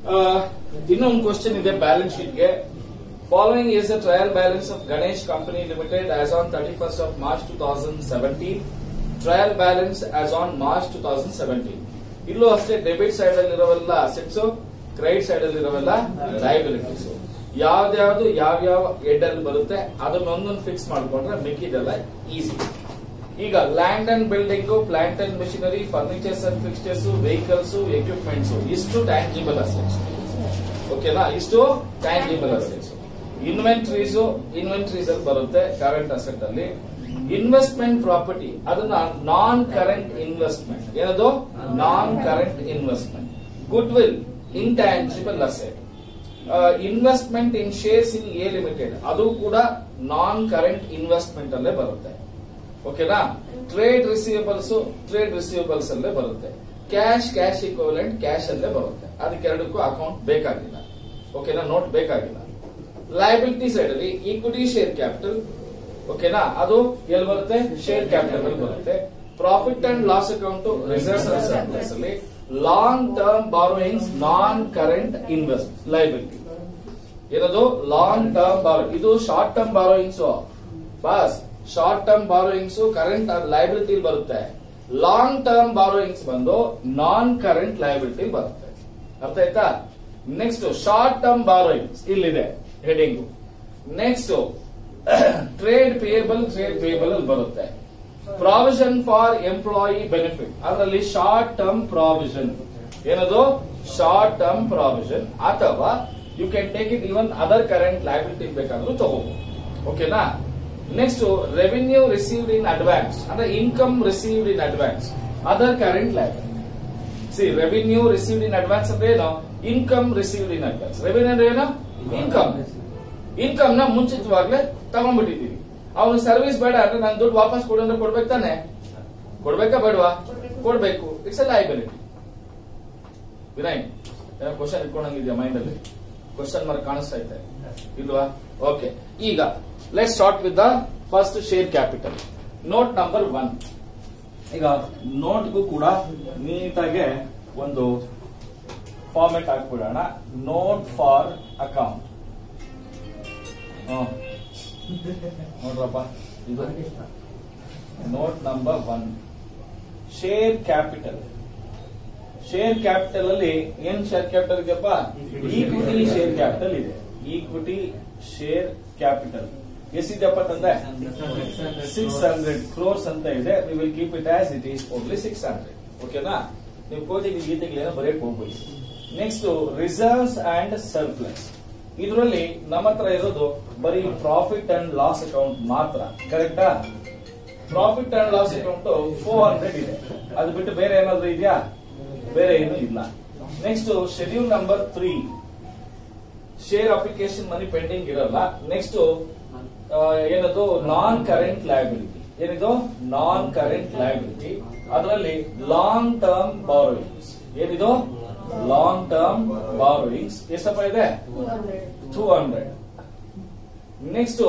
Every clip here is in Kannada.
ಇನ್ನೊಂದು ಕ್ವಶನ್ ಇದೆ ಬ್ಯಾಲೆನ್ಸ್ ಶೀಟ್ಗೆ following is the trial balance of Ganesh company limited as on thirty first of March two thousand seventeen trial balance as on March two thousand seventeen ಇಲ್ಲೂ ಅಷ್ಟೇ ಡೆಬಿಟ್ ಸೈಡ್ ಅಲ್ಲಿ ಇರೋವೆಲ್ಲ ಅಸೆಟ್ಸ್ ಕ್ರೆಡಿಟ್ ಸೈಡ್ ಅಲ್ಲಿ ಇರೋವೆಲ್ಲ ಲಯಬಿಲಿಟೀಸ್ ಯಾವ್ದ್ಯಾವ್ದು ಯಾವ್ಯಾವ ಎಡ್ ಅಲ್ಲಿ ಬರುತ್ತೆ ಅದನ್ನೊಂದೊಂದು ಫಿಕ್ಸ್ ಮಾಡ್ಕೊಂಡ್ರೆ ಮಿಕ್ಕಿದೆಲ್ಲ ಈಸಿ ಈಗ land and building plant and machinery furnitures and fixtures vehicles equipments ಇಷ್ಟು ಟ್ಯಾಂಜಿಬಲ್ ಅಸೆಟ್ಸ್ ಓಕೆನಾ ಇಷ್ಟು ಟ್ಯಾಂಜಿಬಲ್ ಅಸೆಟ್ಸ್ ಇನ್ವೆಂಟ್ರೀಸ್ ಇನ್ವೆಂಟ್ರೀಸ್ ಅಲ್ಲಿ ಬರುತ್ತೆ ಕರೆಂಟ್ ಅಸೆಟ್ ಅಲ್ಲಿ ಇನ್ವೆಸ್ಟ್ಮೆಂಟ್ ಪ್ರಾಪರ್ಟಿ ಅದನ್ನ ನಾನ್ ಕರೆಂಟ್ ಇನ್ವೆಸ್ಟ್ಮೆಂಟ್ ಏನದು non current investment goodwill intangible asset investment in shares in a limited ಅದು ಕೂಡ ನಾನ್ ಕರೆಂಟ್ ಇನ್ವೆಸ್ಟ್ಮೆಂಟ್ ಅಲ್ಲೇ ಬರುತ್ತೆ ಓಕೆನಾ ಟ್ರೇಡ್ ರಿಸೀವಬಲ್ಸ್ ಟ್ರೇಡ್ ರಿಸೀವಬಲ್ಸ್ ಅಲ್ಲೇ ಬರುತ್ತೆ ಕ್ಯಾಶ್ ಕ್ಯಾಶ್ ಇಕ್ವಲೆಂಟ್ ಕ್ಯಾಶ್ ಅಲ್ಲೇ ಬರುತ್ತೆ ಅದಕ್ಕೆರಡಕ್ಕೂ ಅಕೌಂಟ್ ಬೇಕಾಗಿಲ್ಲ ಓಕೆನಾ ನೋಟ್ ಬೇಕಾಗಿಲ್ಲ ಲಯಬಿಲಿಟಿ ಸೈಡ್ ಅಲ್ಲಿ ಈಕ್ವಿಟಿ ಶೇರ್ ಕ್ಯಾಪಿಟಲ್ ಓಕೆನಾ ಅದು ಎಲ್ಲಿ ಬರುತ್ತೆ ಶೇರ್ ಕ್ಯಾಪಿಟಲ್ ಅಲ್ಲಿ ಬರುತ್ತೆ profit and loss account reserves and surplus ಅಲ್ಲಿ long term borrowings non current invest liability ಏನದು ಲಾಂಗ್ ಟರ್ಮ್ ಬಾರೋ ಇದು short term borrowings boss short term borrowings current liability ಬರುತ್ತೆ ಲಾಂಗ್ ಟರ್ಮ್ ಬಾರೋಯಿಂಗ್ಸ್ ಬಂದು ನಾನ್ ಕರೆಂಟ್ ಲಯಬಿಲಿಟಿ ಬರುತ್ತೆ ಅರ್ಥ ಆಯ್ತಾ ನೆಕ್ಸ್ಟ್ ಶಾರ್ಟ್ ಟರ್ಮ್ ಬಾರೋಯಿಂಗ್ಸ್ ಇಲ್ಲಿದೆ heading next trade payable trade payable ಅಲ್ಲಿ ಬರುತ್ತೆ ಪ್ರಾವಿಷನ್ ಫಾರ್ ಎಂಪ್ಲಾಯಿ ಬೆನಿಫಿಟ್ ಅದರಲ್ಲಿ ಶಾರ್ಟ್ ಟರ್ಮ್ ಪ್ರಾವಿಷನ್ ಏನದು ಶಾರ್ಟ್ ಟರ್ಮ್ ಪ್ರಾವಿಷನ್ ಅಥವಾ you can take it even other current liability ಬೇಕಾದ್ರೂ ತಗೋಬಹುದು ಓಕೆನಾ next revenue received in advance ಅಂದ್ರೆ income received in advance other current liability see revenue received in advance ಅಂದ್ರೆ ಏನು income received in advance revenue ಅಂದ್ರೆ ಏನು ಇನ್ಕಮ್ ಇನ್ಕಮ್ ನ ಮುಂಚಿತವಾಗ್ಲೇ ತಗೊಂಡ್ಬಿಟ್ಟಿದೀವಿ ಅವನು ಸರ್ವಿಸ್ ಬೇಡ ಅಂದ್ರೆ ನಾನು ದುಡ್ಡು ವಾಪಸ್ ಕೊಡು ಅಂದ್ರೆ ಕೊಡ್ಬೇಕು ತಾನೆ ಕೊಡ್ಬೇಕಾ ಬೇಡವಾ ಕೊಡ್ಬೇಕು ಇಟ್ಸ್ ಎ ಲೈಬಿಲಿಟಿ ವಿನಯ್ ಏನೋ ಕ್ವಶನ್ ಇಟ್ಕೊಂಡಂಗಿದ್ಯಾ ಮೈಂಡ್ ಅಲ್ಲಿ ಕ್ವಶನ್ ಮಾರ್ಕ್ ಕಾಣಿಸ್ತಾ ಐತೆ ಇಲ್ವಾ ಓಕೆ ಈಗ let start with the first share capital note number one ಈಗ ನೋಟ್ಗೂ ಕೂಡ ನೀಟಾಗೆ ಒಂದು ಫಾರ್ಮೆಟ್ ಹಾಕ್ಬಿಡೋಣ ನೋಟ್ ಫಾರ್ ಅಕೌಂಟ್ ನೋಡ್ರಪ್ಪ ಇದು note number one share capital share capital ಅಲ್ಲಿ ಏನ್ ಶೇರ್ ಕ್ಯಾಪಿಟಲ್ ಇದೆಯಪ್ಪ ಈಕ್ವಿಟಿ ಶೇರ್ ಕ್ಯಾಪಿಟಲ್ ಇದೆ ಈಕ್ವಿಟಿ ಶೇರ್ ಕ್ಯಾಪಿಟಲ್ ಎಷ್ಟಿದೆಯಪ್ಪ ತಂದೆ ಸಿಕ್ಸ್ ಹಂಡ್ರೆಡ್ ಕ್ರೋರ್ಸ್ ಅಂತ ಇದೆ we will keep it as it is only six hundred ಓಕೆನಾ ನೀವು ಕೋಟಿಗೆ ಗೀತೆಗಳೇನೋ ಬರೆಯಕ್ ಹೋಗ್ಬೋದು ನೆಕ್ಸ್ಟ್ ರಿಸರ್ವ್ಸ್ ಅಂಡ್ ಸರ್ಪ್ಲಸ್ ಇದರಲ್ಲಿ ನಮ್ಮ ಹತ್ರ ಇರೋದು ಬರೀ ಪ್ರಾಫಿಟ್ ಅಂಡ್ ಲಾಸ್ ಅಕೌಂಟ್ ಮಾತ್ರ ಕರೆಕ್ಟಾ profit and loss account four hundred ಇದೆ ಅದು ಬಿಟ್ಟು ಬೇರೆ ಏನಾದ್ರು ಇದೆಯಾ ಬೇರೆ ಏನು ಇಲ್ಲ next schedule number three share application money pending ಇರಲ್ಲ ನೆಕ್ಸ್ಟ್ ಏನದು ನಾನ್ ಕರೆಂಟ್ ಲಯಬಿಲಿಟಿ ಏನಿದು ನಾನ್ ಕರೆಂಟ್ ಲಯಬಿಲಿಟಿ ಅದರಲ್ಲಿ ಲಾಂಗ್ ಟರ್ಮ್ ಬಾರೋಯಿಂಗ್ಸ್ ಏನಿದು ಲಾಂಗ್ ಟರ್ಮ್ ಬಾರೋಯಿಂಗ್ಸ್ ಎಷ್ಟಪ್ಪ ಇದೆ two hundred next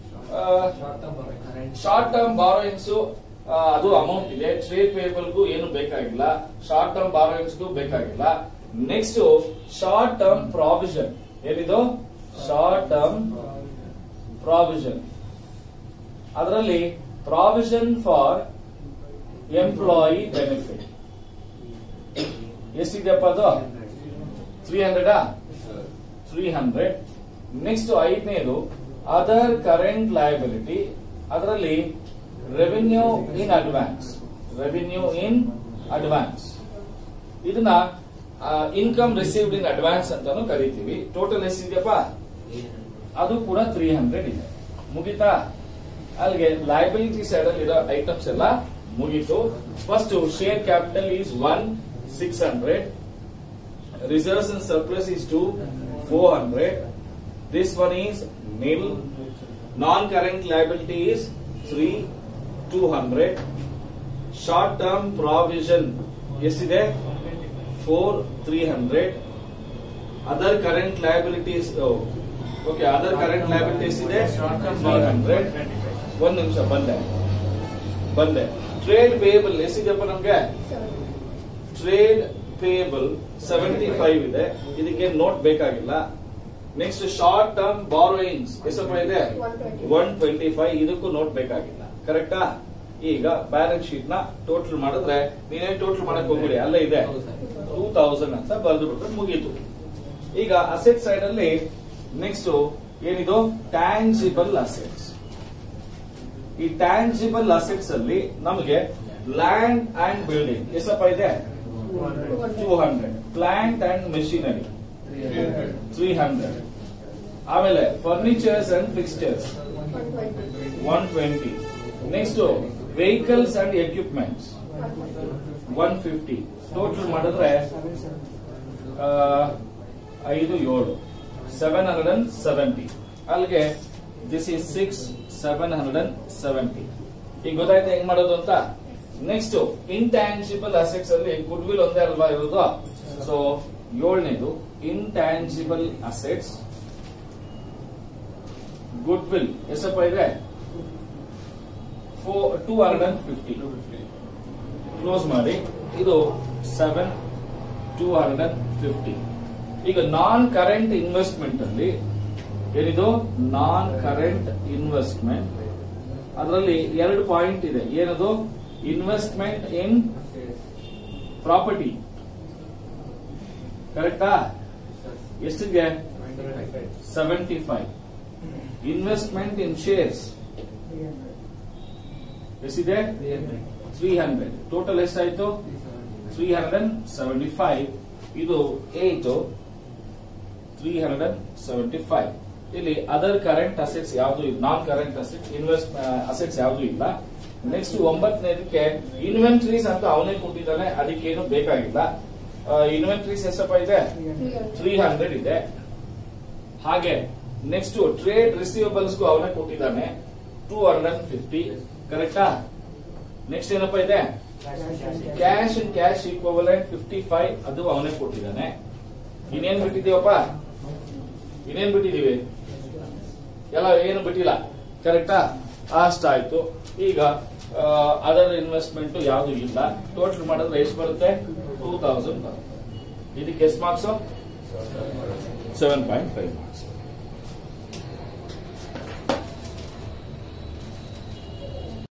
short term borrowings ಅದು ಅಮೌಂಟ್ ಇದೆ ಟ್ರೇಡ್ ಪೇಬಲ್ಗೂ ಏನು ಬೇಕಾಗಿಲ್ಲ ಶಾರ್ಟ್ ಟರ್ಮ್ ಬಾರೋಯಿಂಗ್ಸ್ಗೂ ಬೇಕಾಗಿಲ್ಲ ನೆಕ್ಸ್ಟ್ ಶಾರ್ಟ್ ಟರ್ಮ್ ಪ್ರಾವಿಷನ್ ಏನಿದು ಶಾರ್ಟ್ ಟರ್ಮ್ ಪ್ರಾವಿಷನ್ ಅದರಲ್ಲಿ ಪ್ರಾವಿಷನ್ ಫಾರ್ ಎಂಪ್ಲಾಯಿ ಬೆನಿಫಿಟ್ ಎಷ್ಟಿದೆಯಪ್ಪ ಅದು ತ್ರೀ ಹಂಡ್ರೆಡಾ ತ್ರೀ ಹಂಡ್ರೆಡ್ ನೆಕ್ಸ್ಟ್ ಐದನೇದು ಅದರ್ ಕರೆಂಟ್ ಲಯಬಿಲಿಟಿ ಅದರಲ್ಲಿ revenue in advance revenue in advance ಇದನ್ನ ಇನ್ಕಮ್ ರಿಸೀವ್ಡ್ ಇನ್ ಅಡ್ವಾನ್ಸ್ ಅಂತಾನು ಕರಿತೀವಿ ಟೋಟಲ್ ಎಷ್ಟಿದೆಯಪ್ಪ ಅದು ಕೂಡ ತ್ರೀ ಹಂಡ್ರೆಡ್ ಇದೆ ಮುಗಿತಾ ಅಲ್ಲಿಗೆ ಲಯಬಿಲಿಟಿ ಸೈಡ್ ಅಲ್ಲಿ ಇರೋ ಐಟಮ್ಸ್ ಎಲ್ಲ ಮುಗೀತು first share capital is one six hundred reserves and surplus is two four hundred this one is nil non current liability is three two hundred short term provision ಎಷ್ಟಿದೆ four three hundred other current liabilities okay other current liabilities ಇದೆ ತ್ರೀ ಹಂಡ್ರೆಡ್ ಒಂದ್ ನಿಮಿಷ ಬಂದೆ ಬಂದೆ ಟ್ರೇಡ್ ಪೇಯಬಲ್ ಎಷ್ಟಿದೆಯಪ್ಪ ನಮ್ಗೆ ಟ್ರೇಡ್ ಪೇಬಲ್ ಸೆವೆಂಟಿ ಫೈವ್ ಇದೆ ಇದಕ್ಕೆ ನೋಟ್ ಬೇಕಾಗಿಲ್ಲ ನೆಕ್ಸ್ಟ್ ಶಾರ್ಟ್ ಟರ್ಮ್ ಬಾರೋಯಿಂಗ್ಸ್ ಎಷ್ಟಪ್ಪ ಇದೆ 120. ಒನ್ ಟ್ವೆಂಟಿ ಫೈವ್ ಇದಕ್ಕೂ ನೋಟ್ ಬೇಕಾಗಿಲ್ಲ ಕರೆಕ್ಟಾ ಈಗ ಬ್ಯಾಲೆನ್ಸ್ ಶೀಟ್ ನ ಟೋಟಲ್ ಮಾಡಿದ್ರೆ ನೀನೇನ್ ಟೋಟಲ್ ಮಾಡಕ್ ಹೋಗ್ಬಿಡಿ ಅಲ್ಲೇ ಇದೆ ಟೂ ತೌಸಂಡ್ ಅಂತ ಬರೆದು ಬಿಟ್ರೆ ಮುಗೀತು ಈಗ ಅಸೆಟ್ ಸೈಡ್ ಅಲ್ಲಿ ನೆಕ್ಸ್ಟ್ ಏನಿದು ಟ್ಯಾಂಜಿಬಲ್ ಅಸೆಟ್ಸ್ ಈ ಟ್ಯಾಂಜಿಬಲ್ ಅಸೆಟ್ಸ್ ಅಲ್ಲಿ ನಮಗೆ ಲ್ಯಾಂಡ್ ಅಂಡ್ ಬಿಲ್ಡಿಂಗ್ ಎಷ್ಟಪ್ಪ ಇದೆ two hundred plant and machinery three hundred ಆಮೇಲೆ furnitures and fixtures 120. One twenty next vehicles and equipments 140. One fifty total ಮಾಡಿದ್ರೆ ಆ, ಐದು ಏಳು ಸೆವೆನ್ ಹಂಡ್ರೆಡ್ ಅಂಡ್ ಸೆವೆಂಟಿ ಅಲ್ಲಿಗೆ this is six seven hundred and seventy ಈಗ ಗೊತ್ತಾಯ್ತು ಹೆಂಗ್ ಮಾಡೋದು ಅಂತ ನೆಕ್ಸ್ಟ್ ಇಂಟ್ಯಾಂಜಿಬಲ್ ಅಸೆಟ್ಸ್ ಅಲ್ಲಿ ಗುಡ್ ವಿಲ್ ಒಂದೇ ಅಲ್ವಾ ಇರೋದು ಸೊ ಏಳನೇದು ಇಂಟ್ಯಾಂಜಿಬಲ್ ಅಸೆಟ್ಸ್ ಗುಡ್ ವಿಲ್ ಎಷ್ಟಪ್ಪ ಇದೆ four two hundred and fifty close ಮಾಡಿ ಇದು seven two hundred and fifty ಈಗ ನಾನ್ ಕರೆಂಟ್ ಇನ್ವೆಸ್ಟ್ಮೆಂಟ್ ಅಲ್ಲಿ ಏನಿದು ನಾನ್ ಕರೆಂಟ್ ಇನ್ವೆಸ್ಟ್ಮೆಂಟ್ ಅದರಲ್ಲಿ ಎರಡು ಪಾಯಿಂಟ್ ಇದೆ ಏನದು ಇನ್ವೆಸ್ಟ್ಮೆಂಟ್ ಇನ್ ಪ್ರಾಪರ್ಟಿ ಕರೆಕ್ಟಾ ಎಷ್ಟಿಗೆ seventy five investment in shares ಎಷ್ಟಿದೆ ತ್ರೀ ಹಂಡ್ರೆಡ್ ಟೋಟಲ್ ಎಷ್ಟಾಯ್ತು three hundred and seventy five ಇದು eight three hundred and seventy five ಇಲ್ಲಿ ಅದರ್ ಕರೆಂಟ್ ಅಸೆಟ್ಸ್ ಯಾವುದು non current assets invest assets ಯಾವುದು ಇಲ್ಲ ನೆಕ್ಸ್ಟ್ ಒಂಬತ್ತನೇದಕ್ಕೆ ಇನ್ವೆಂಟ್ರೀಸ್ ಅಂತ ಅವನೇ ಕೊಟ್ಟಿದ್ದಾನೆ ಅದಕ್ಕೇನು ಬೇಕಾಗಿಲ್ಲ ಇನ್ವೆಂಟ್ರೀಸ್ ಎಷ್ಟಪ್ಪ ಇದೆ 300. ತ್ರೀ ಹಂಡ್ರೆಡ್ ಇದೆ ಹಾಗೆ ನೆಕ್ಸ್ಟ್ ಟ್ರೇಡ್ ರಿಸೀವಬಲ್ಸ್ ಅವನೇ ಕೊಟ್ಟಿದ್ದಾನೆ ಟೂ ಹಂಡ್ರೆಡ್ ಅಂಡ್ ಫಿಫ್ಟಿ ಕರೆಕ್ಟಾ ನೆಕ್ಸ್ಟ್ ಏನಪ್ಪ ಇದೆ cash and cash equivalent fifty five ಅದು ಅವನೇ ಕೊಟ್ಟಿದ್ದಾನೆ ಇನ್ನೇನ್ ಬಿಟ್ಟಿದೀವಪ್ಪ ಇನ್ನೇನ್ ಬಿಟ್ಟಿದೀವಿ ಎಲ್ಲ ಏನು ಬಿಟ್ಟಿಲ್ಲ ಕರೆಕ್ಟಾ ಅಷ್ಟಾಯ್ತು ಈಗ ಅದರ್ ಇನ್ವೆಸ್ಟ್ಮೆಂಟ್ ಯಾವುದು ಇಲ್ಲ ಟೋಟಲ್ ಮಾಡಿದ್ರೆ ಎಷ್ಟು ಬರುತ್ತೆ ಟೂ ತೌಸಂಡ್ ಇದಕ್ಕೆ ಎಷ್ಟು ಮಾರ್ಕ್ಸ್ ಸೆವೆನ್ ಪಾಯಿಂಟ್ ಫೈವ್